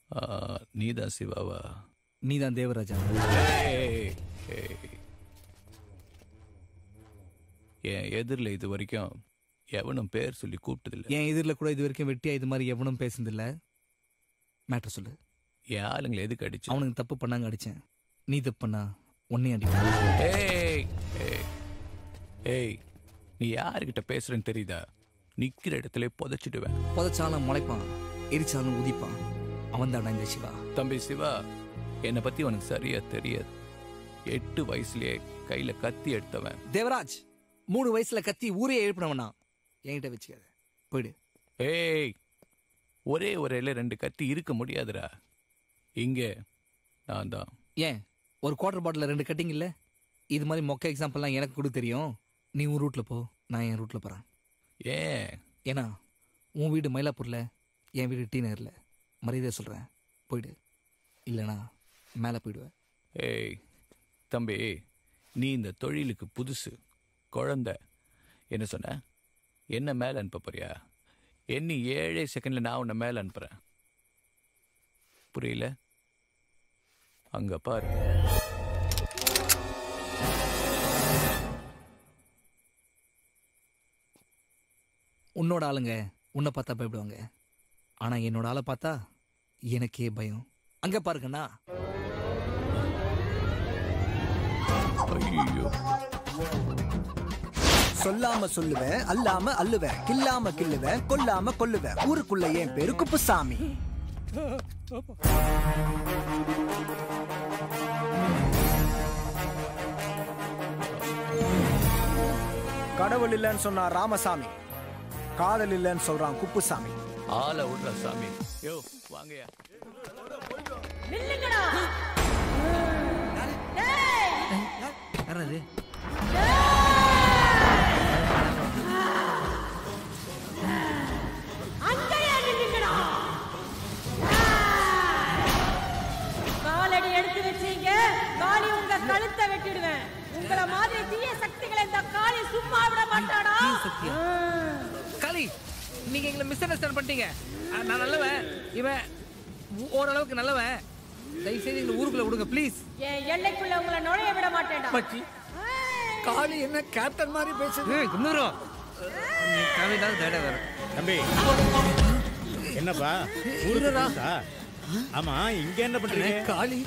நீதான் சிவாவா நீ தான் தேவராஜா ஏய், ஏய். என் எதிரில் இது வரைக்கும் எவனும் பேர் சொல்லி கூப்பிட்டதில்ல என் எதிரில் கூட இது வரைக்கும் வெட்டியா இது மாதிரி எவனும் பேசுனதில்ல மேட்ரு சொல்லு என் ஆளுங்களை எதுக்கு அடிச்சு அவனுக்கு தப்பு பண்ணாங்க அடிச்சேன் நீ தப்பு பண்ணா உன்னையும் அடிப்பேன் ஏய் ஏய் ஏய் நீ யாருக்கிட்ட பேசுறேன்னு தெரியுதா நிக்கிற இடத்துல புதைச்சிடுவேன் புதைச்சாலும் முளைப்பான் எரிச்சாலும் உதிப்பான் அவன் தான் இந்த சிவா தம்பி சிவா என்னை பத்தி உனக்கு சரியா தெரியாது எட்டு வயசுலயே கையில கத்தி எடுத்தவன் தேவராஜ் மூணு வயசுல கத்தி ஊரே எழுப்பினவனா என்கிட்ட வச்சுக்காத போயிடு ஏய் ஒரே ஒரேல ரெண்டு கத்தி இருக்க முடியாதுடா இங்க நான் தான் ஏன் ஒரு குவார்டர் பாட்டில் ரெண்டு கட்டிங் இல்ல இது மாதிரி மொக்க எக்ஸாம்பிள்லாம் எனக்கு கூட தெரியும் நீ உன் ரூட்ல போ நான் என் ரூட்ல போறேன் ஏன் ஏன்னா உன் வீடு மயிலாப்பூர்ல என் வீடு டி நகர்ல மரியாதை சொல்றேன் போயிடு இல்லைனா மேலே போயிடுவேன் ஏய் தம்பி நீ இந்த தொழிலுக்கு புதுசு குழந்தை என்ன சொன்ன என்ன மேல அனுப்ப போறியா எண்ணி ஏழே செகண்ட்ல நான் உன்னை மேல அனுப்புறேன் புரியல அங்க பாரு உன்னோட ஆளுங்க உன்னை பார்த்தா பயப்படுவாங்க ஆனா என்னோட ஆளை பார்த்தா எனக்கே பயம் அங்க பாருங்கண்ணா ஐயோ சொல்லாம சொல்லுவேன் அல்லாம அள்ளுவேன் கில்லாம கில்லுவேன் கொல்லாம கொல்லுவேன் ஊருக்குள்ள என் பேரு குப்புசாமி கடவுள் இல்லைன்னு சொன்னா ராமசாமி காதல் இல்லைன்னு சொல்றான் குப்புசாமி ஆளை விடுற சாமி யோ வாங்கயா நில்லுங்கடா யாராது அங்கேயே நில்லுங்கடா காலடி எடுத்து வச்சீங்க காளி உங்க கழுத்தை வெட்டிடுவேன் உங்கள மாதிரி தீய சக்திகளை இந்த காளி சும்மா விட மாட்டாடா சக்தியா? காளி நீங்க எங்களை மிஸ் அண்டர்ஸ்டாண்ட் பண்ணிட்டீங்க அஹ், நான் நல்லவன் இவன் ஓ- ஓரளவுக்கு நல்லவன் தயவு செய்து எங்களை ஊருக்குள்ள விடுங்க ப்ளீஸ் என் எல்லைக்குள்ள உங்களை நுழைய விட மாட்டேன்டா மச்சி காளி என்ன கேப்டன் மாதிரி பேசுது ஏய் குந்தூரம் நீ தேவையில்லாத தேட வேற தம்பி என்னப்பா ஊருக்கு புதுசா? ஆமா இங்க என்ன பண்றீங்க காளி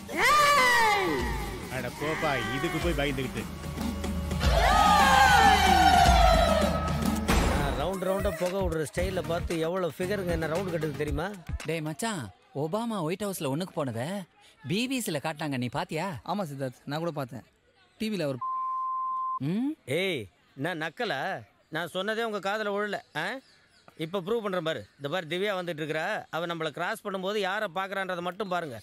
அட போப்பா இதுக்கு போய் பயந்துகிட்டு ரவுண்ட் ரவுண்டா புகை விடுற ஸ்டைல பார்த்து எவ்வளவு ஃபிகருங்க என்ன ரவுண்ட் கட்டுது தெரியுமா டேய் மச்சான் ஒபாமா ஒயிட் ஹவுஸ்ல ஒண்ணுக்கு போனத பிபிசில காட்டினாங்க நீ பாத்தியா ஆமா சித்தார்த் நான் கூட பார்த்தேன் டிவியில் அவர் ம் ஏய் நான் நக்கல நான் சொன்னதே உங்க காதுல விழல ஆ இப்போ ப்ரூவ் பண்றேன் பாரு இந்த பாரு திவ்யா வந்துட்டு இருக்கிறா அவ நம்மளை கிராஸ் பண்ணும்போது யாரை பார்க்கறான்றதை மட்டும் பாருங்க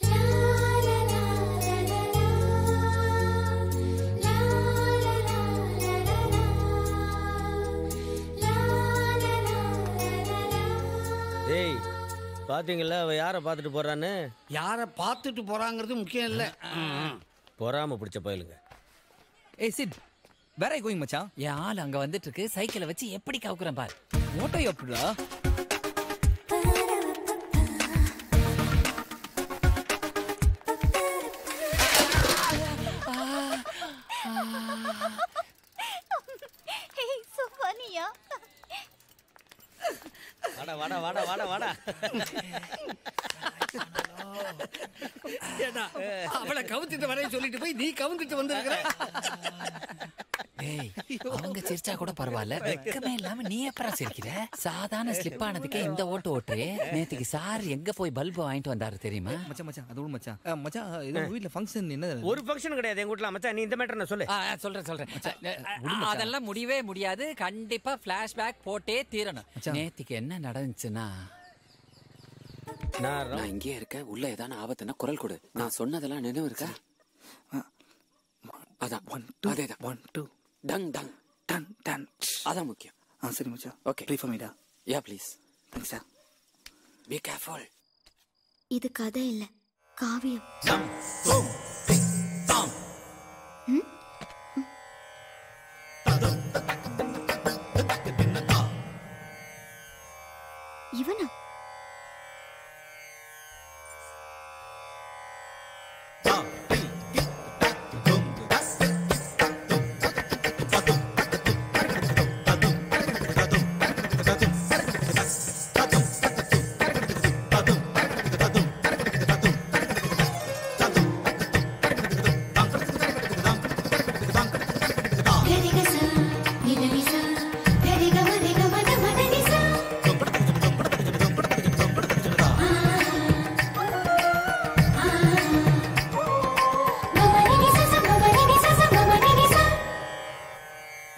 ஏய் பாத்தீங்களா அவ யாரை பார்த்துட்டு போறான்னு யாரை பார்த்துட்டு போறாங்கிறது முக்கியம் இல்லை பொறாம பிடிச்ச பயலுங்க ஏய் சிட் வேற கோயிங் மச்சான் என் ஆள் அங்க வந்துட்டு இருக்கு சைக்கிளை வச்சு எப்படி கவுக்குறேன் பாரு ஓட்டோ எப்படிடா Hey, so funny, yeah. வாடா வாடா வாடா வாடா வாடா ஏடா, அவளை கவுத்துட்டு வரைய சொல்லிட்டு போய் நீ கவுந்துட்டு வந்திருக்கிற டேய் அவங்க சிரிச்சா கூட பரவாயில்ல வெக்கமே இல்லாம நீ எப்பறம் சிரிக்கிற சாதாரண ஸ்லிப் ஆனதுக்கே இந்த ஓட்டு ஓட்டுறே நேத்துக்கு சார் எங்க போய் பல்பு வாங்கிட்டு வந்தாரு தெரியுமா மச்சான் மச்சான் அது விடு மச்சான் அஹ், மச்சான் இது உங்க வீட்ல ஃபங்க்ஷன் என்ன ஒரு ஃபங்க்ஷன் கிடையாது எங்க வீட்ல மச்சான் நீ இந்த மேட்டர் நான் சொல்லு ஆ, ஆ, சொல்றேன் சொல்றேன் அ, அதெல்லாம் முடியவே முடியாது கண்டிப்பா பிளாஷ்பேக் போட்டே தீரணும் நேத்திக்கு என்ன நடந்துச்சுன்னா நான் நான் இங்கே இருக்கேன் உள்ள ஏதான ஆபத்துனா குரல் கொடு நான் சொன்னதெல்லாம் நினைவு இருக்கா அதான் ஒன் டூ அதேதான் ஒன் டூ டங் டங் டன் டன் அதான் முக்கியம் ஆ சரி மச்சான் Okay. ப்ளே ஃபார் மீடா yeah please thanks sir be careful இது கதை இல்ல காவியம் இவனா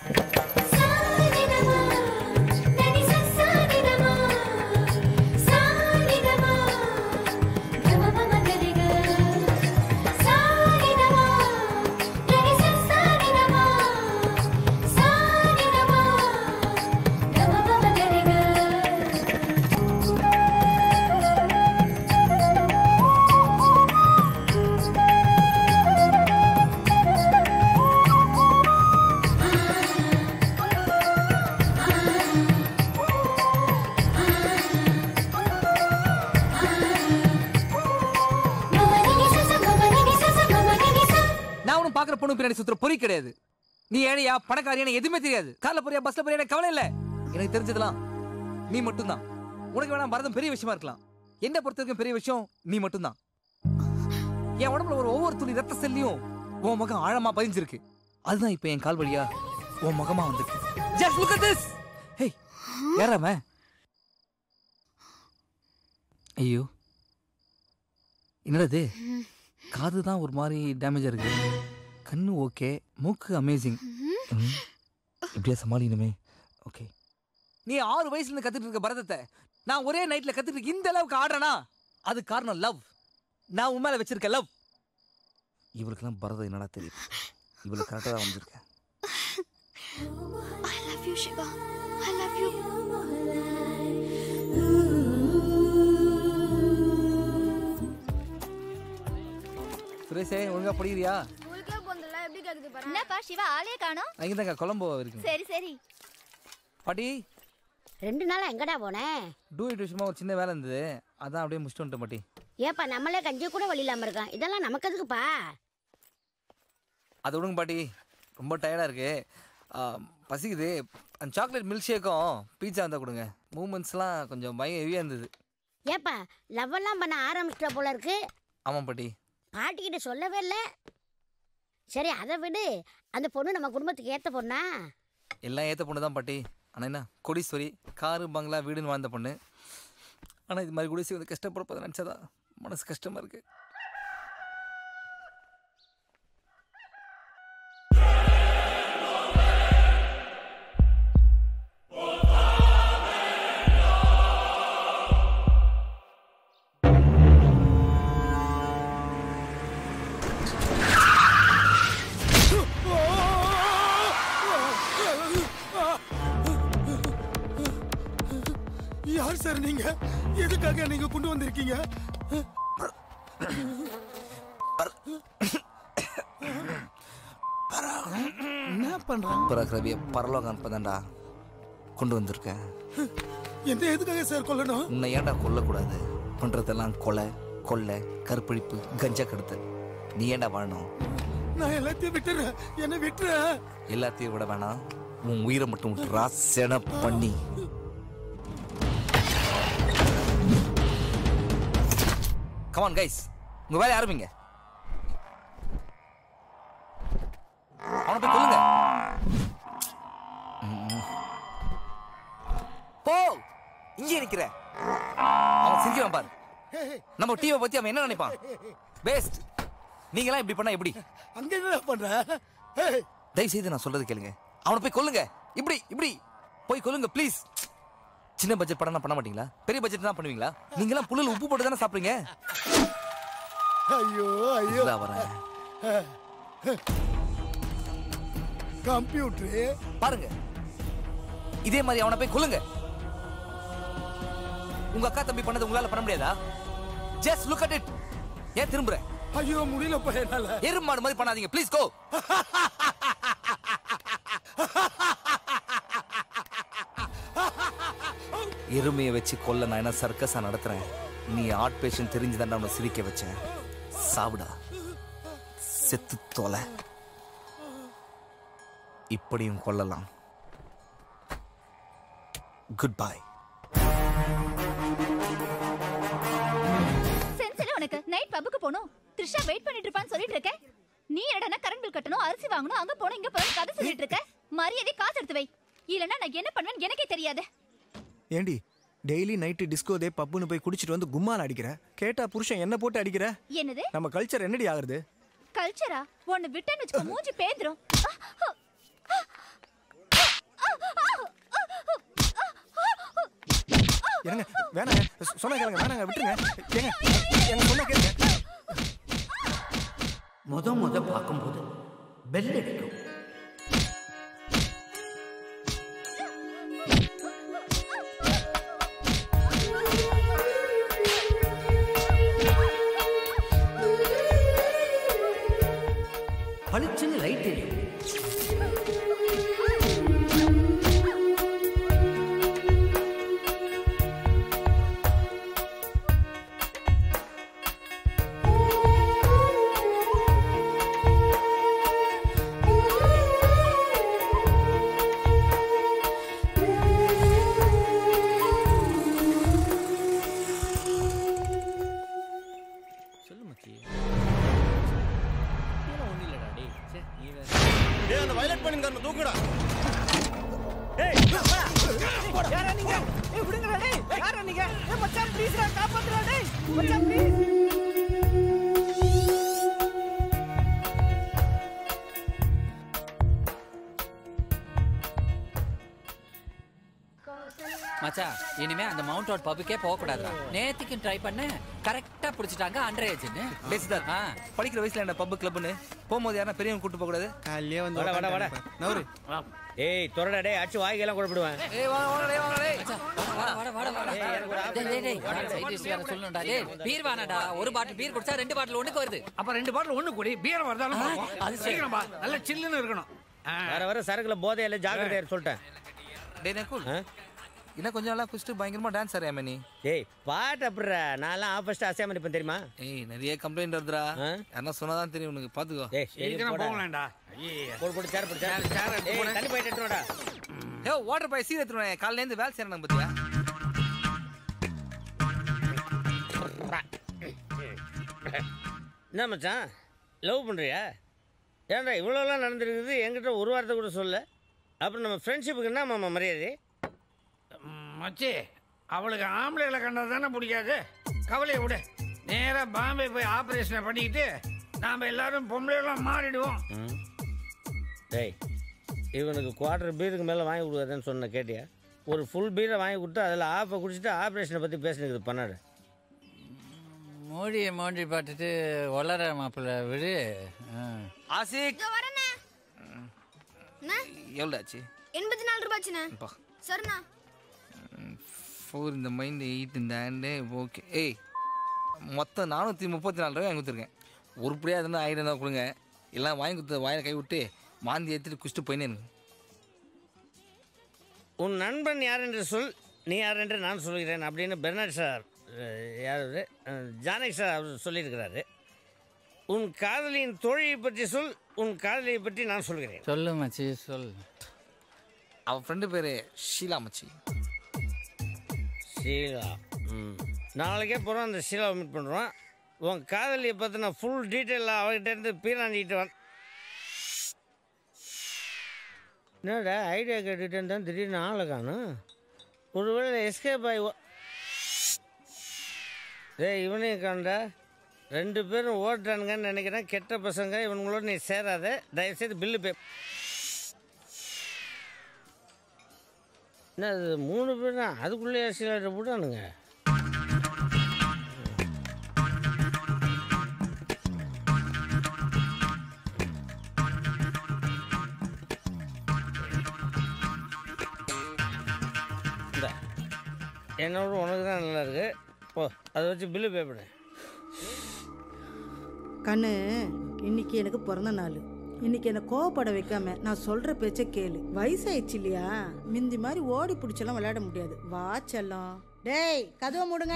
நான் ஒன்றும் பார்க்குற பொண்ணு பின்னாடி சுத்துற பொறி கிடையாது நீ ஏழையா பணக்காரியா எனக்கு எதுவுமே தெரியாது கார்ல போறியா பஸ்ல போறியா எனக்கு கவலை இல்ல எனக்கு தெரிஞ்சதெல்லாம் நீ மட்டும்தான் உனக்கு வேணா பரதம் பெரிய விஷயமா இருக்கலாம் என்ன பொறுத்த வரைக்கும் பெரிய விஷயம் நீ மட்டும்தான் என் உடம்புல ஒரு ஒவ்வொரு துளி ரத்த செல்லியும் உன் முகம் ஆழமா பதிஞ்சிருக்கு அதுதான் இப்போ என் கால் வழியா உன் முகமா வந்திருக்கு just look at this hey யாராம ஐயோ என்னடா இது காது தான் ஒரு மாதிரி டேமேஜாக இருக்கு கண்ணு ஓகே மூக்கு அமேசிங் இப்படியா சமாளிக்கணுமே ஓகே நீ ஆறு வயசுல இருந்து கத்துட்டு இருக்க பரதத்தை நான் ஒரே நைட்ல கத்துட்டு இந்த அளவுக்கு ஆடுறேனா அது காரணம் லவ் நான் உன் மேல வச்சிருக்க லவ் இவளுக்கெல்லாம் பரதம் என்னடா தெரியும் இவளுக்கு கரெக்டாக தான் வந்திருக்கேன் I love you, Shiva. I love you. சுரேஷே ஒழுங்கா படிக்கிறியா என்னப்பா சிவா ஆளே காணோம் அங்கே தாங்க கொலம்போ இருக்கு சரி சரி பாட்டி ரெண்டு நாளா எங்கடா போனேன் டூ இட் விஷயமா ஒரு சின்ன வேலை இருந்தது அதான் அப்படியே முடிச்சுட்டு வந்துட்டேன் பாட்டி ஏப்பா நம்மளே கஞ்சி கூட வழி இல்லாம இருக்கோம் இதெல்லாம் நமக்கு எதுக்குப்பா அது விடுங்க பாட்டி ரொம்ப டயர்டாக இருக்கு ஆ, பசிக்குது அந்த சாக்லேட் மில்க் ஷேக்கும் பீட்சா இருந்தால் கொடுங்க மூமெண்ட்ஸ்லாம் கொஞ்சம் பயம் ஹெவியாக இருந்தது ஏப்பா லவ் எல்லாம் பண்ண ஆரம்பிச்சிட்ட போல இருக்கு ஆமாம் பாட்டி பாட்டிக்கிட்ட சொல்லவே இல்லை சரி அதை விடு அந்த பொண்ணு நம்ம குடும்பத்துக்கு ஏத்த பொண்ணா எல்லாம் ஏற்ற பொண்ணு தான் பாட்டி ஆனால் என்ன கொடீஸ்வரி காரு பங்களா வீடுன்னு வாழ்ந்த பொண்ணு ஆனால் இது மாதிரி குடிசி வந்து கஷ்டப்படப்போதை நினச்சாதான் மனசு கஷ்டமாக இருக்குது யார் சார் நீங்க எதுக்காக நீங்க கொண்டு வந்திருக்கீங்க என்ன பண்றாங்க பரகிரவிய பரலோகம் அனுப்பதாண்டா கொண்டு வந்திருக்கேன் என்ன எதுக்காக சார் கொல்லணும் உன்னை ஏன்டா கொல்லக்கூடாது பண்ணுறதெல்லாம் கொலை கொள்ளை கற்பழிப்பு கஞ்சா கடத்தல் நீ ஏன்டா வாழணும் நான் எல்லாத்தையும் விட்டுறேன் என்ன விட்டுற எல்லாத்தையும் விட வேணாம் உன் உயிரை மட்டும் விட்டுறா சென பண்ணி கமான் கைஸ் உங்க வேலையை ஆரம்பிங்க அவனை போய் கொல்லுங்க ம். போ இங்கே நிக்கிற அவன் சிரிக்கிறான் பாரு நம்ம டீமை பத்தி அவன் என்ன நினைப்பான் பெஸ்ட் நீங்களாம் இப்படி பண்ணா எப்படி அங்க என்ன பண்ற ஏய், தயவு செய்து நான் சொல்றது கேளுங்க அவனை போய் கொல்லுங்க இப்படி இப்படி போய் கொல்லுங்க ப்ளீஸ் சின்ன பட்ஜெட் படம் பண்ண மாட்டீங்களா பெரிய பட்ஜெட் தான் பண்ணுவீங்களா நீங்களாம் புல்லில் உப்பு போட்டு தானே சாப்பிடுறீங்க ஐயோ ஐயோ இதா வரேன் கம்ப்யூட்டரு பாருங்க இதே மாதிரி அவனை போய் கொல்லுங்க உங்க அக்கா தம்பி பண்ணது உங்களால பண்ண முடியாதா ஜஸ்ட் லுக் அட் இட் ஏன் திரும்புறேன் ஐயோ முடியலப்பா என்னால எருமாடு மாதிரி பண்ணாதீங்க ப்ளீஸ் கோ எருமையை வச்சு கொல்ல நான் என்ன சர்க்கஸா நடத்துறேன் நீ ஆர்ட் பேஷன் தெரிஞ்சுதான்டா உன்னை சிரிக்க வச்சேன் சாவுடா செத்து தொலை இப்படியும் கொல்லலாம் குட் பை சென்ஸ் இல்ல உனக்கு நைட் பப்புக்கு போகணும் த்ரிஷா வெயிட் பண்ணிட்டு இருப்பான்னு சொல்லிட்டு இருக்கேன் நீ என்னடா கரண்ட் பில் கட்டணும் அரிசி வாங்கணும் அங்க போணும் இங்க போணும் கதை சொல்லிட்டு இருக்க மரியாதை காசு எடுத்து வை இல்லனா நான் என்ன பண்ணுவேன்னு எனக்கே தெரியாது ஏண்டி டெய்லி நைட்டு டிஸ்கோ டே பப்புன்னு போய் குடிச்சிட்டு வந்து கும்மால அடிக்கிற கேட்டா புருஷன் என்ன போட்டு அடிக்கிற என்னது நம்ம கல்ச்சர் என்னடி ஆகுறது கல்ச்சரா உன்னை விட்டேன்னு வச்சுக்கோ மூஞ்சி பேந்துரும் என்னங்க வேணாங்க சொ- சொன்னா கேளுங்க வேணாங்க விட்டுருங்க ஏங்க எங்க சொன்னா கேளுங்க முத முத பார்க்கும்போது பெல் அடிக்கும் பளிச்சுன்னு லைட் எரியும் சொல்லு மச்சி ஒன்றும் இல்லைடா டேய் சே நீ வேற டேய் அந்த வயலட் பண்ணிருக்காரு தூக்குடா யாரா நீங்க ஏய் விடுங்கடா டேய் யாரா நீங்க ஏய் மச்சான் ப்ளீஸ்டா காப்பாத்துடா டேய் மச்சான் ப்ளீஸ் மச்சான் இனிமே அந்த மவுண்ட் ரோட் பப்புக்கே போக கூடாதுடா நேத்திக்கும் ட்ரை பண்ண கரெக்டா புடிச்சிட்டாங்க அண்டர் ஏஜ்னு பேசுதார் படிக்கிற வயசுல என்ன பப்பு கிளப்னு போகும்போது யாரா பெரியவங்க கூட்டு போக கூடாது காலையே வந்து வாடா வாடா வாடா நவரு ஏய் தொடடா டேய் அடிச்சு வாய்க்கெல்லாம் குழப்பிடுவேன் ஏய் வாடா வாடா டேய் வாடா டேய் வாடா வாடா வாடா வாடா ஏய், எனக்கு ஒரு டேய் டேய் டேய் சைட் டிஷ் வேற சொல்லணும்டா டேய் பீர் வேணாடா ஒரு பாட்டில் பீர் குடிச்சா ரெண்டு பாட்டில் ஒண்ணுக்கு வருது அப்ப ரெண்டு பாட்டில் ஒண்ணு கூடி பீர் வருதாலும் பார்ப்போம். அது சரி. சீக்கிரம் பா நல்ல சில்லுன்னு இருக்கணும் ஆ. வர வர சரக்குல போதையில ஜாக்கிரதையா இரு சொல்லிட்டேன் டேய் நக்குல் இன்னும் கொஞ்சம் நாளா குடிச்சிட்டு பயங்கரமா டான்ஸ் ஆறியாமே நீ டேய் பாட்டு அப்படிடா நான்லாம் ஆஃபஸ்ட் அசையாம இருப்பேன் தெரியுமா ஏய் நிறைய கம்ப்ளைண்ட் வருதுடா யாரா சொன்னாதான் தெரியும் உனக்கு பாத்துக்கோ டேய் சீக்கிரம் போகலாம்டா ஐயே. போடு போடு சேர் போடு சேர் சேர் எடுத்து ஏய் போடு. தண்ணி போயிட்டு எடுத்துடா ஏ வாட்டர் பாய் சீர் எடுத்துருவேன் காலையில இருந்து வேலை செய்யறேன் பத்தியா என்ன மச்சான் லவ் பண்றியா ஏன்டா இவ்வளோலாம் நடந்திருக்குது என்கிட்ட ஒரு வார்த்தை கூட சொல்ல அப்புறம் நம்ம ஃப்ரெண்ட்ஷிப்புக்கு என்ன மாமா மரியாதை ம், மச்சி அவளுக்கு ஆம்பளைகளை கண்டது தானே பிடிக்காது கவலையை விடு நேரா பாம்பே போய் ஆபரேஷனை பண்ணிக்கிட்டு நாம எல்லாரும் பொம்பளைலாம் மாறிடுவோம் டேய் இவனுக்கு குவார்டர் பீருக்கு மேலே வாங்கி கொடுக்காதுன்னு சொன்ன கேட்டியா ஒரு ஃபுல் பீரை வாங்கி கொடுத்து அதில் ஆஃபை குடிச்சிட்டு ஆப்ரேஷனை பற்றி பேசினுக்குது பண்ணாடு மோடியை மோடி பார்த்துட்டு வளர மாப்பிள்ள விடு ஆ. ஆசிக் வரண்ணே எவ்வளோ ஆச்சு எண்பத்தி நாலு ரூபாய்ச்சுண்ணே அப்பா. சரிண்ணா ஃபோர் இந்த மைண்ட் எயிட் இந்த ஹேண்டு ஓகே ஏய் மொத்தம் நானூற்றி முப்பத்தி நாலு ரூபாய் வாங்கி கொடுத்துருக்கேன் உருப்படியாக இருந்தால் ஆயிரம் தான் கொடுங்க எல்லாம் வாங்கி கொடுத்த வாயில் கை விட்டு மாந்தி ஏற்றிட்டு குடிச்சிட்டு போயினே இருங்க உன் நண்பன் யார் என்று சொல் நீ யார் என்று நான் சொல்கிறேன் அப்படின்னு பெர்னாட் சார் அஹ், யார் அவரு? அஹ், ஜானகி சார் அவர் சொல்லியிருக்கிறாரு உன் காதலியின் தோழியை பற்றி சொல் உன் காதலியை பற்றி நான் சொல்கிறேன் சொல்லு மச்சி சொல் அவன் ஃப்ரெண்டு பேர் ஷீலா மச்சி ஷீலா ம் நாளைக்கே போகிறோம் அந்த ஷீலாவை மீட் பண்ணுறோம் உன் காதலியை பற்றின ஃபுல் டீட்டெயிலாக அவகிட்ட இருந்து பீராஞ்சிக்கிட்டு வந் என்னடா ஐடியா கேட்டுட்டு இருந்தால் திடீர்னு ஆளை காணும் ஒருவேளை எஸ்கேப் ஆகி ஓ- டேய் இவனையும் காண்டா ரெண்டு பேரும் ஓட்டுறானுங்கன்னு நினைக்கிறேன் கெட்ட பசங்க இவனுங்களோட நீ சேராத தயவுசெய்து பில்லு பே என்ன அது மூணு பேர் தான் அதுக்குள்ளே சிலர் போட்டானுங்க இந்தா. என்னோட உனக்கு தான் நல்லா இருக்கு ஓ அதை வச்சு பில்லு பே பண்ணு கண்ணு இன்னைக்கு எனக்கு பிறந்த நாள் இன்னைக்கு என்னை கோவப்பட வைக்காம நான் சொல்ற பேச்ச கேளு வயசாயிடுச்சு இல்லையா மிந்தி மாதிரி ஓடி பிடிச்செல்லாம் விளையாட முடியாது வா செல்லம் டேய் கதவை மூடுங்க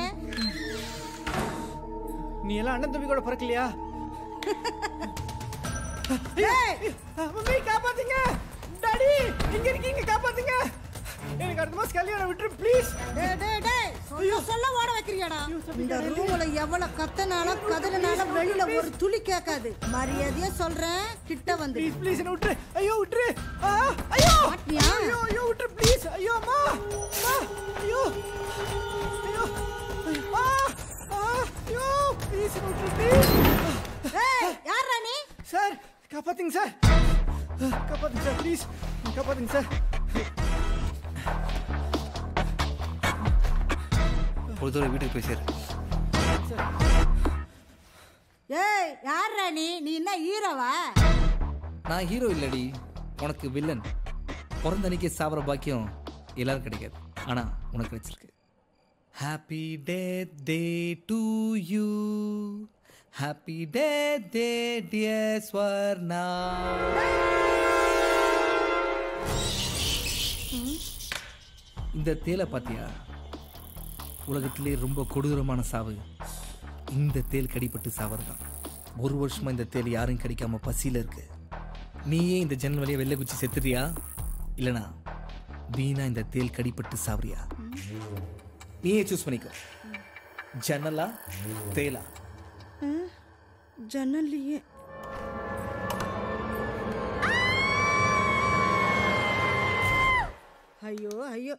நீ எல்லாம் அண்ணன் தம்பி கூட பிறக்கலையா டேய் மம்மி காப்பாத்துங்க டாடி இங்க இருக்கீங்க காப்பாத்துங்க எனக்கு அடுத்த மாசம் கல்யாணம் விட்டுரு ப்ளீஸ் டேய் டேய் டேய் சொல்ல சொல்ல ஓட வைக்கிறியாடா இந்த ரூம்ல எவ்வளவு கத்தனாலும் கதறினாலும் வெளியில ஒரு துளி கேட்காது மரியாதையா சொல்றேன் கிட்ட வந்து ப்ளீஸ் ப்ளீஸ் என்ன விட்டுரு ஐயோ விட்டுரு ஆ, ஐயோ மாட்டியா? ஐயோ ஐயோ விட்டுரு ப்ளீஸ் ஐயோ அம்மா அம்மா ஐயோ ஐயோ ஆ ஆ ஐயோ ப்ளீஸ் என்ன விட்டுரு ப்ளீஸ் ஏய் யாரா நீ சார் காப்பாத்துங்க சார் காப்பாத்துங்க சார் ப்ளீஸ் காப்பாத்துங்க சார் ஒரு தடவை வீட்டுக்கு போய் சேரு ஏய் யார்ரா நீ நீ என்ன ஹீரோவா நான் ஹீரோ இல்லடி உனக்கு வில்லன் பிறந்த அன்னைக்கு சாப்பிட்ற பாக்கியம் எல்லாரும் கிடைக்காது ஆனால் உனக்கு கிடைச்சிருக்கு happy day day to you happy day day dear Swarna இந்த தேலை பார்த்தியா உலகத்திலே ரொம்ப கொடூரமான சாவு இந்த தேல் கடிப்பட்டு சாவது தான் ஒரு வருஷமா இந்த தேல் யாரும் கடிக்காம பசியில இருக்கு நீயே இந்த ஜன்னல் வழியா வெளில குச்சி செத்துறியா இல்லனா வீணா இந்த தேல் கடிப்பட்டு சாவறியா நீயே சூஸ் பண்ணிக்கோ ஜன்னலா தேலா ஜன்னல்லையே ஐயோ ஐயோ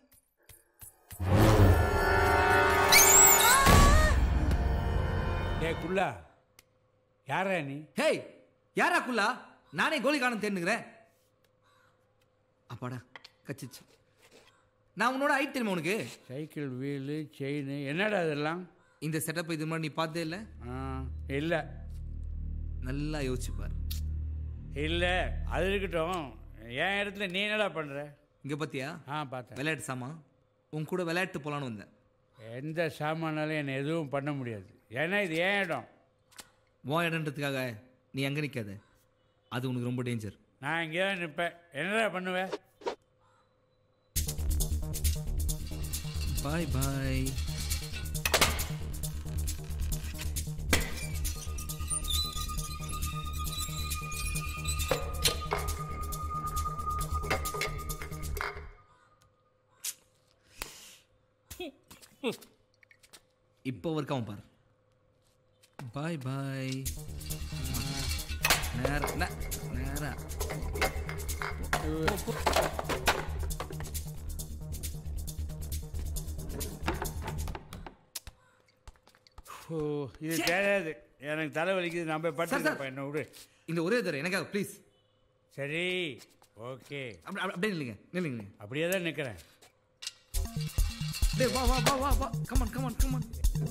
டே குள்ளா யாரா நீ ஹேய் யாரா குல்லா நானே கோலி காணும் தேர்ந்துக்கிறேன் அப்பாடா கச்சிச்சு நான் உன்னோட ஐட் தெரியுமா உனக்கு சைக்கிள் வீலு செயின் என்னடா இதெல்லாம் இந்த செட்டப் இது மாதிரி நீ பார்த்தே இல்லை இல்லை நல்லா யோசிச்சு பாரு இல்லை அது இருக்கட்டும் என் இடத்துல நீ என்னடா பண்ணுற இங்க பாத்தியா ஆ பார்த்தேன் விளையாட்டு சாமான் உன் கூட விளையாட்டு போலான்னு வந்தேன் எந்த சாமானாலும் என்னை எதுவும் பண்ண முடியாது ஏன்னா இது ஏன் இடம் உன் இடன்றதுக்காக நீ அங்கே நிற்காத அது உனக்கு ரொம்ப டேஞ்சர் நான் இங்கே தான் நிற்பேன் என்னடா பண்ணுவேன் பாய் பாய் இப்போ ஒர்க் பாரு பாய் பாய் நேர நே- நேரா ஓ இது தெரியாது எனக்கு தலை வலிக்குது நம்ம சார், பட்டு சார். என்ன விடு இந்த ஒரே தடவை எனக்காக ப்ளீஸ் சரி ஓகே அப்படி அப்படியே நில்லுங்க நில்லுங்க அப்படியே தான் நிற்கிறேன் டேய் வா வா வா வா வா கமான் கமான் கமான்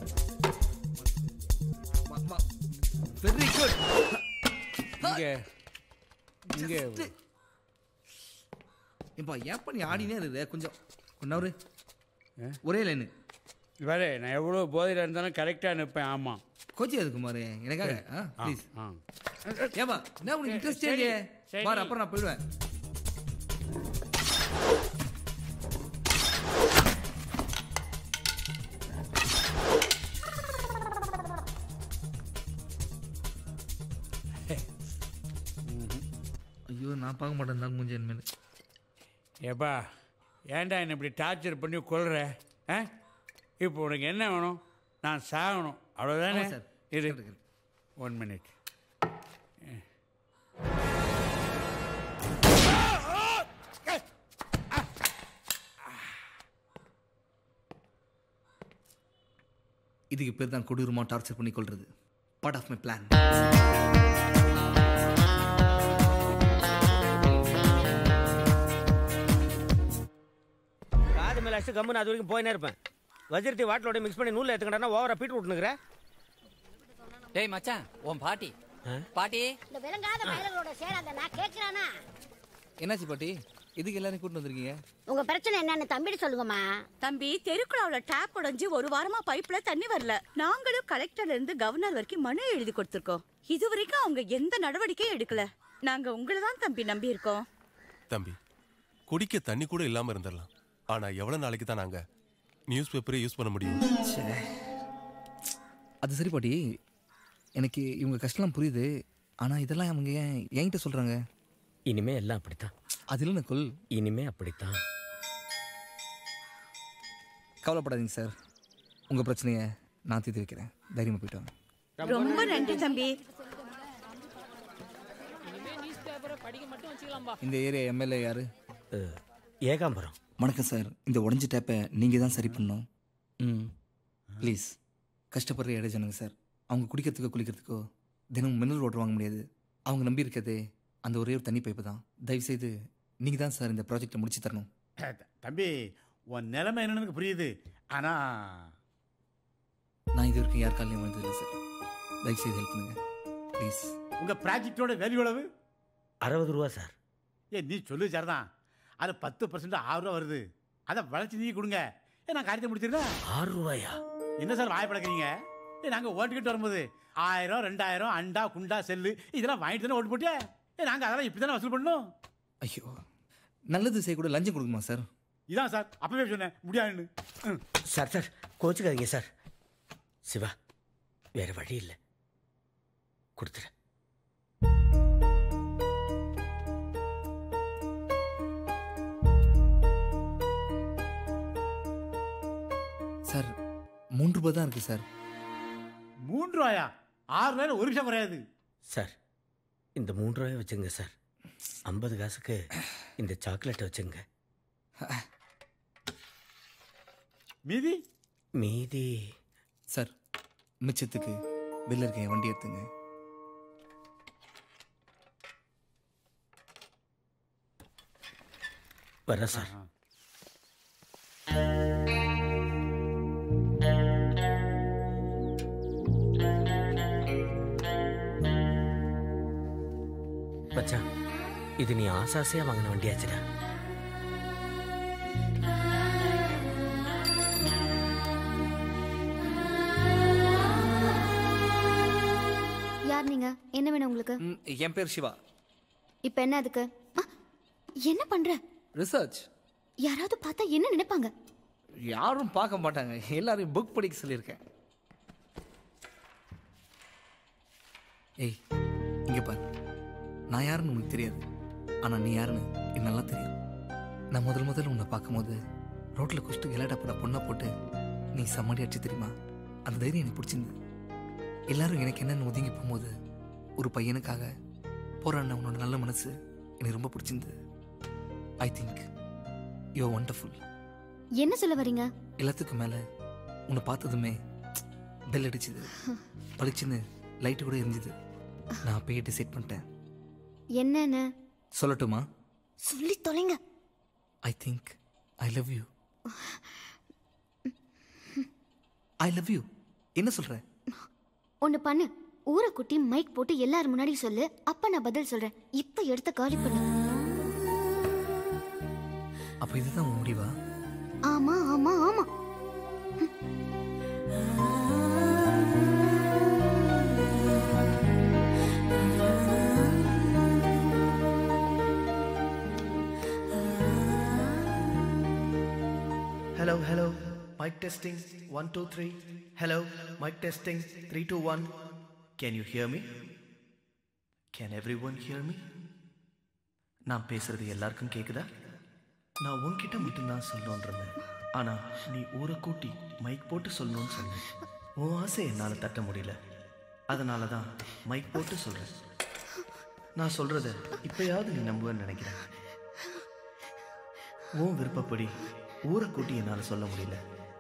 வா வா வெரி குட் இங்கே இங்கே இப்போ ஏப்பா நீ ஆடினே இருக்குது கொஞ்சம் ஒன்னவரு ஒரே லைனு வேறு நான் எவ்வளோ போதையில் இருந்தாலும் கரெக்டாக நிற்பேன் ஆமாம் கோச்சி அது குமார் எனக்காக ஆ ப்ளீஸ் ஆ ஏப்பா என்ன உனக்கு இன்ட்ரெஸ்டே சரி, இல்லையே சரி. பாரு அப்புறம் நான் போயிடுவேன் ஐயோ நான் பார்க்க மாட்டேன் தான் மூஞ்சி என் மேலே ஏப்பா ஏன்டா என்னை இப்படி டார்ச்சர் பண்ணி கொள்ற ஆ இப்போ உனக்கு என்ன வேணும் நான் சாகணும் அவ்வளோதானே ஆமா சார். இரு ஒன் மினிட் இதுக்கு பேர் தான் கொடூரமாக டார்ச்சர் பண்ணி கொள்றது பார்ட் ஆஃப் மை பிளான் காது மேலே அடிச்சு கம்முன்னு அது வரைக்கும் போயினே இருப்பேன் வஜ்ரத்தி வாட்டிலோட மிக்ஸ் பண்ணி நூலில் எடுத்துக்கிட்டா ஓவரா பீட் விட்டுனுக்குற டேய் மச்சான் உன் பாட்டி பாட்டி இந்த விளங்காத மயிலங்களோட சேராத நான் கேட்கிறானா என்னாச்சு பாட்டி இதுக்கு எல்லாரும் கூட்டிட்டு வந்திருக்கீங்க உங்க பிரச்சனை என்னன்னு தம்பிட்டு சொல்லுங்கம்மா தம்பி தெருக்குழாவுல டேப் உடைஞ்சு ஒரு வாரமா பைப்ல தண்ணி வரல நாங்களும் கலெக்டர்ல இருந்து கவர்னர் வரைக்கும் மனு எழுதி கொடுத்திருக்கோம் இது வரைக்கும் அவங்க எந்த நடவடிக்கையும் எடுக்கல நாங்க உங்களை தான் தம்பி நம்பி இருக்கோம் தம்பி குடிக்க தண்ணி கூட இல்லாம இருந்துடலாம் ஆனா எவ்வளவு நாளைக்கு தான் நாங்க நியூஸ் பேப்பரே யூஸ் பண்ண முடியும் அது சரி பாட்டி எனக்கு இவங்க கஷ்டம்லாம் புரியுது ஆனால் இதெல்லாம் அவங்க ஏன் என்கிட்ட சொல்கிறாங்க இனிமே எல்லாம் அப்படித்தான் அது இல்லை நக்குல் இனிமே அப்படித்தான் கவலைப்படாதீங்க சார் உங்கள் பிரச்சனையை நான் தீர்த்து வைக்கிறேன் தைரியமாக போயிட்டு வாங்க ரொம்ப நன்றி தம்பி இந்த ஏரியா எம்எல்ஏ யாரு ஏகாம்பரம் வணக்கம் சார் இந்த உடஞ்ச டேப்பை நீங்கள் தான் சரி பண்ணணும் ம் ப்ளீஸ் கஷ்டப்படுற இட ஜனங்க சார் அவங்க குடிக்கிறதுக்கோ குளிக்கிறதுக்கோ தினமும் மினரல் வாட்டர் வாங்க முடியாது அவங்க நம்பி இருக்கிறதே அந்த ஒரே ஒரு தண்ணி பைப்பு தான் தயவுசெய்து நீங்கள் தான் சார் இந்த ப்ராஜெக்டை முடிச்சு தரணும் தம்பி உன் நிலைமை என்னன்னு எனக்கு புரியுது ஆனா நான் இது வரைக்கும் யார் காலையும் வந்ததில்லை சார் தயவு செய்து ஹெல்ப் பண்ணுங்க ப்ளீஸ் உங்க ப்ராஜெக்டோட வேல்யூ எவ்வளவு அறுபது ரூபா சார் ஏ நீ சொல்லு சார் தான் அது பத்து பர்சன்ட் ஆறு ரூபா வருது அதை வளர்ச்சி நீ கொடுங்க ஏ நான் காரியத்தை முடிச்சிடுறேன் ஆறு ரூபாயா என்ன சார் வாய் பழக்கிறீங்க ஏ நாங்கள் ஓட்டுக்கிட்டு வரும்போது ஆயிரம் ரெண்டாயிரம் அண்டா குண்டா செல்லு இதெல்லாம் வாங்கிட்டு தானே ஓட்டு போட்டியா ஏ நாங்கள் அதெல்லாம் இப்படி தானே வசூல் பண்ணணும் ஐயோ நல்லது செய்ய கூட லஞ்சம் கொடுக்குமா சார் இதான் சார் அப்பவே சொன்னேன் முடியாதுன்னு ம். சார் சார் கோச்சுக்காதீங்க சார் சிவா வேற வழி இல்லை கொடுத்துரு சார் மூன்று ரூபாய் தான் இருக்கு சார் மூன்று ரூபாயா ஆறு ரூபாயில ஒரு விஷயம் குறையாது சார் இந்த மூன்று ரூபாய் வச்சுங்க சார் ஐம்பது காசுக்கு இந்த சாக்லேட்டை வச்சுங்க மீதி மீதி சார் மிச்சத்துக்கு வெளில இருக்க என் வண்டி எடுத்துங்க வரேன் சார் மச்சான் இது நீ ஆசாசையா வாங்கின வண்டியாச்சுடா யார் நீங்க என்ன வேணும் உங்களுக்கு ம், என் பேர் சிவா இப்ப என்ன அதுக்கு ஆ, என்ன பண்ற ரிசர்ச் யாராவது பார்த்தா என்ன நினைப்பாங்க யாரும் பார்க்க மாட்டாங்க எல்லாரையும் புக் படிக்க சொல்லியிருக்கேன் ஏய் இங்க பாரு நான் யாருன்னு உனக்கு தெரியாது ஆனா நீ யாருன்னு எனக்கு நல்லா தெரியும் நான் முதல் முதல்ல உன்னை பார்க்கும்போது ரோட்ல குஷ்டு விளையாட போட பொண்ணை போட்டு நீ சம்மடி அடிச்சு தெரியுமா அந்த தைரியம் எனக்கு பிடிச்சிருந்து எல்லாரும் எனக்கு என்னன்னு ஒதுங்கி போகும்போது ஒரு பையனுக்காக போராடின உன்னோட நல்ல மனசு எனக்கு ரொம்ப பிடிச்சிருந்து ஐ திங்க் யூ ஒண்டர்ஃபுல் என்ன சொல்ல வரீங்க எல்லாத்துக்கும் மேலே உன்னை பார்த்ததுமே பெல் அடிச்சுது பளிச்சுன்னு லைட்டு கூட எரிஞ்சுது நான் அப்பயே டிசைட் பண்ணிட்டேன் என்னன்னு சொல்லட்டுமா சொல்லி தொலைங்க I think I love you I love you என்ன சொல்ற ஒண்ணு பண்ணு ஊரை குட்டி மைக் போட்டு எல்லாரும் முன்னாடி சொல்லு அப்ப நான் பதில் சொல்றேன் இப்ப எடுத்த காலி பண்ணு அப்போ இதுதான் உன் முடிவா ஆமா ஆமா ஆமா Hello, hello. Mic testing. One, two, three. Hello. Mic testing. Three, two, one. Can you hear me? Can everyone hear me? நான் பேசுறது எல்லாருக்கும் கேக்குதா நான் உன்கிட்ட மட்டும்தான் சொல்லணும்னு இருந்தேன் ஆனா நீ ஊரை கூட்டி மைக் போட்டு சொல்லணும்னு சொன்னேன் உன் ஆசை என்னால் தட்ட முடியல அதனால தான் மைக் போட்டு சொல்றேன் நான் சொல்றத இப்பயாவது நீ நம்புவேன்னு நினைக்கிறேன் உன் விருப்பப்படி ஊரை கூட்டி என்னால் சொல்ல முடியல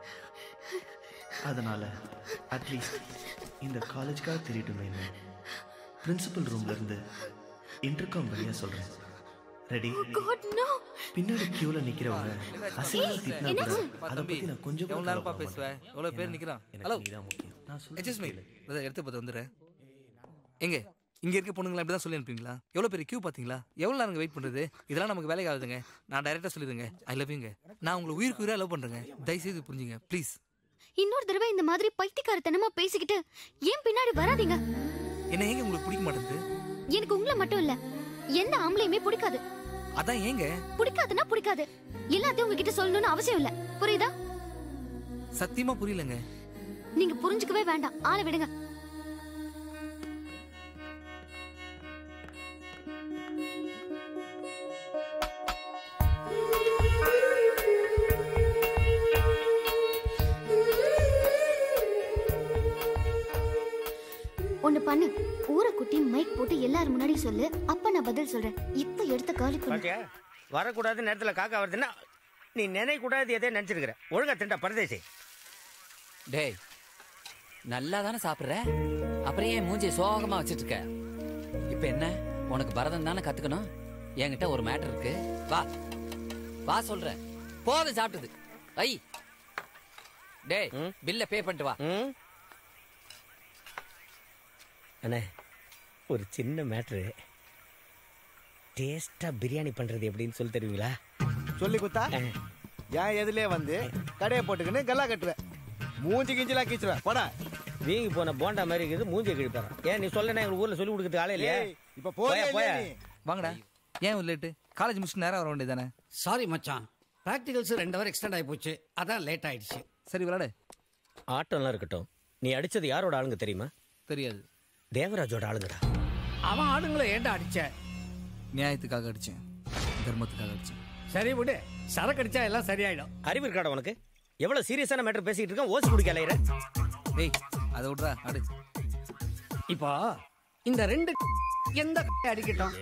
அதனால அட்லீஸ்ட் இந்த காலேஜ்க்காக தெரியட்டுமே பிரின்சிபல் ரூம்ல இருந்து இன்டர்காம் வழியா சொல்றேன் ரெடி பின்னாடி கியூல நிக்கிறவங்க அசிங்கமா திட்டினா கூட அதை பத்தி நான் கொஞ்சம் கூட எவ்வளோ நேரப்பா கவலைப்பட பேசுவேன் மாட்டேன். எவ்வளோ பேர் ஏன்னா, நிற்கிறான் எனக்கு ஹலோ நீதான் முக்கியம் நான் சொல்றது எக்ஸ்கூஸ் மீ கேளு. எடுத்து பார்த்து வந்துடுறேன் எங்க இங்கே இருக்க பொண்ணுங்களா இப்படி தான் சொல்லி அனுப்புவீங்களா எவ்வளோ பெரிய கியூ பார்த்தீங்களா எவ்வளோ நேரம் வெயிட் பண்ணுறது இதெல்லாம் நமக்கு வேலைக்கு ஆகுதுங்க நான் டைரெக்டாக சொல்லிடுங்க ஐ லவ் யூங்க நான் உங்களை உயிருக்கு உயிராக லவ் பண்ணுறேங்க தயவுசெய்து புரிஞ்சுங்க ப்ளீஸ் இன்னொரு தடவை இந்த மாதிரி பைத்தியக்காரத்தனமா பேசிக்கிட்டு ஏன் பின்னாடி வராதீங்க என்ன ஏங்க உங்களுக்கு பிடிக்க மாட்டேங்குது எனக்கு உங்களை மட்டும் இல்ல எந்த ஆம்பளையுமே பிடிக்காது அதான் ஏங்க பிடிக்காதுன்னா பிடிக்காது எல்லாத்தையும் உங்ககிட்ட சொல்லணும்னு அவசியம் இல்ல புரியுதா சத்தியமாக புரியலங்க நீங்க புரிஞ்சுக்கவே வேண்டாம் ஆளை விடுங்க ஒண்ணு பண்ணு ஊரை குட்டி மைக் போட்டு எல்லாரும் முன்னாடி சொல்லு அப்ப நான் பதில் சொல்றேன் இப்ப எடுத்த காலி பண்ணு பாத்தியா வரக்கூடாத நேரத்தில் காக்கா வருதுன்னா நீ நினைக்கூடாது எதே நினச்சிருக்கிற ஒழுங்கா திண்டா பரதேசி டேய் நல்லா தானே சாப்பிட்ற அப்புறம் ஏன் மூஞ்சி சோகமா வச்சிட்டு இருக்க இப்போ என்ன உனக்கு பரதம் தானே கத்துக்கணும் என்கிட்ட ஒரு மேட்டர் இருக்கு வா வா சொல்றேன் போதும் சாப்பிட்டது ஐ டேய் பில்ல பே பண்ணிட்டு வா அண்ணே ஒரு சின்ன மேட்ரு டேஸ்டா பிரியாணி பண்றது எப்படின்னு சொல்லி தருவீங்களா சொல்லி குத்தா ஏன் எதுலயே வந்து கடையை போட்டுக்கின்னு கல்லா கட்டுவேன் மூஞ்சி கிஞ்சிலாம் கீச்சுவேன் போடா வீங்கி போன போண்டா மாதிரி இருக்குது மூஞ்சி கிழிப்பாரு ஏன் நீ சொல்லனா எங்க ஊர்ல சொல்லி கொடுக்கறது ஆளே இல்லையா ஏய், இப்ப போறியா போயா, இல்லையா போயா. நீ? வாங்கடா ஏன் ஒரு லேட்டு காலேஜ் முடிச்சுட்டு நேரம் வர வேண்டியதானே சாரி மச்சான் ப்ராக்டிகல்ஸ் ரெண்டு ஹவர் எக்ஸ்டெண்ட் ஆகி போச்சு அதான் லேட் ஆயிடுச்சு சரி விளாடு ஆட்டம்லாம் இருக்கட்டும் நீ அடிச்சது யாரோட ஆளுங்க தெரியுமா தெரியாது தேவராஜோட ஆளுங்கடா அவன் ஆளுங்களை ஏன்டா அடிச்ச நியாயத்துக்காக அடிச்சேன் தர்மத்துக்காக அடிச்சேன் சரி விடு சரக்கு அடிச்சா எல்லாம் சரியாயிடும் அறிவு இருக்காடா உனக்கு எவ்வளவு சீரியஸான மேட்டர் பேசிட்டு இருக்கேன் ஓசி குடிக்க அலையிற டேய் அதை விட்றா அடு இப்போ இந்த ரெண்டு எந்த அடிக்கட்டும்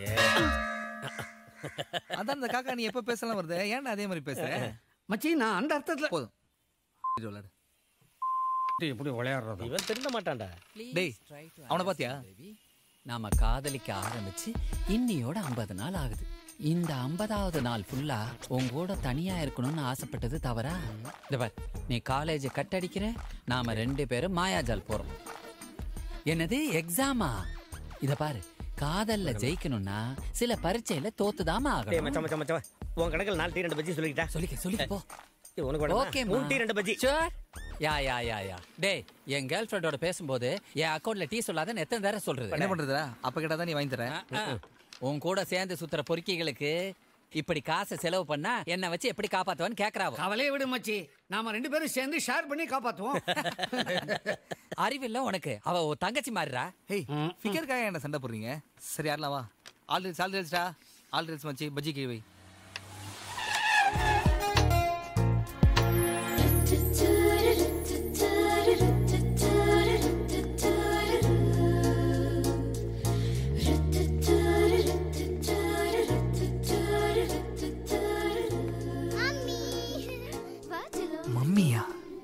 அதான் இந்த காக்கா நீ எப்போ பேசலாம் வருது ஏன்டா அதே மாதிரி பேசுற மச்சி நான் அந்த அர்த்தத்துல போதும் இது விளாடு எப்படி விளையாடுறது இவன் திருந்த மாட்டான்டா டேய் அவனை பாத்தியா நாம காதலிக்க ஆரம்பிச்சு இன்னியோட ஐம்பது நாள் ஆகுது இந்த ஐம்பதாவது நாள் ஃபுல்லா உங்க கூட தனியா இருக்கணும்னு ஆசைப்பட்டது தவறா இந்த பார் நீ காலேஜ் கட் அடிக்கிற நாம ரெண்டு பேரும் மாயாஜால் போறோம் என்னது எக்ஸாமா இத பாரு காதல்ல ஜெயிக்கணும்னா சில பரீட்சையில தோத்துதாம டேய் மச்சான் ஆகணும் மச்சான் மச்சான் உன் கணக்கில் நாலு டீ ரெண்டு பஜ்ஜி சொல்லிக்கிட்டா சொல்லிக்க சொல்லிக்க போ ஏய், உனக்கு வேணாமா? ஓகே மூணு டீ ரெண்டு பஜ்ஜி Sure. யா யா யா யா டேய் என் கேர்ள் ஃப்ரெண்டோட பேசும்போது என் அக்கௌண்ட்ல டீ சொல்லாதன்னு எத்தனை தடவை சொல்றது என்ன பண்றதுடா அப்ப கேட்டா தான் நீ வாங்கி தர ஆ, ஆ. உன் கூட சேர்ந்து சுத்துற பொறுக்கிகளுக்கு இப்படி காசை செலவு பண்ணா என்ன வச்சு எப்படி காப்பாத்துவான்னு கேக்குறாவோ கவலையை விடு மச்சி நாம ரெண்டு பேரும் சேர்ந்து ஷேர் பண்ணி காப்பாத்துவோம் அறிவில்ல உனக்கு அவ ஒரு தங்கச்சி மாதிரிடா ஹேய் ஃபிகருக்காக என்ன சண்டை போடுறீங்க சரி யாரெல்லாம் வா ஆல் ரீல்ஸ் ஆல் ரீல்ஸ்டா ஆல் ரீல்ஸ் மச்சி பஜ்ஜி கிழவை மம்மியா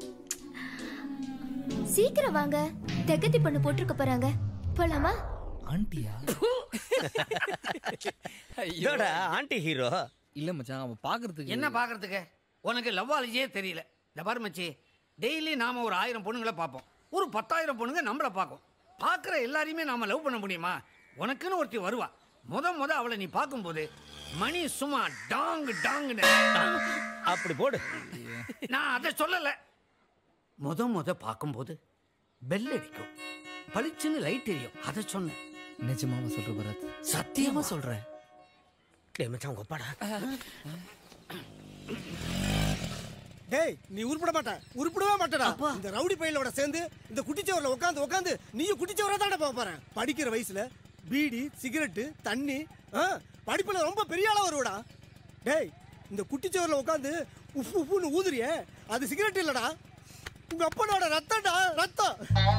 சீக்கிரம் வாங்க தெகத்தி பண்ணு போட்டிருக்க போறாங்க போலாமா ஆண்டியா இதோட ஆன்டி ஹீரோ இல்ல மச்சான் அவன் பாக்குறதுக்கு என்ன பார்க்கறதுக்கு உனக்கு லவ்வாலஜியே தெரியல இந்த பாரு மச்சி டெய்லி நாம ஒரு ஆயிரம் பொண்ணுங்களை பார்ப்போம் ஒரு பத்தாயிரம் பொண்ணுங்க நம்மளை பார்க்கும் பார்க்குற எல்லாரையுமே நாம லவ் பண்ண முடியுமா உனக்குன்னு ஒருத்தி வருவா முத முத அவளை நீ பார்க்கும்போது மணி சும்மா டாங் டாங்னு அப்படி போடு நான் அதை சொல்லலை முத முத பார்க்கும்போது பெல் அடிக்கும் பளிச்சுன்னு லைட் எரியும் அதை சொன்னேன் நிஜமாவா சொல்ற பரத் சத்தியமா சொல்றேன் டேய் மச்சான் உங்க அப்பாடா டேய் நீ உருப்பட மாட்ட உருப்படவே மாட்டடா இந்த ரவுடி பையலோட சேர்ந்து இந்த குட்டிச்சவரில் உட்காந்து உட்காந்து நீயும் குட்டிச்சவரா தானே போக போற படிக்கிற வயசுல பீடி சிகரெட்டு தண்ணி ஆ, படிப்புல ரொம்ப பெரிய ஆளா வருவடா டேய் இந்த குட்டிச்சவரில் உட்காந்து உப்பு உப்புன்னு ஊதுறியே அது சிகரெட் இல்லடா உங்க அப்பனோட ரத்தம்டா ரத்தம்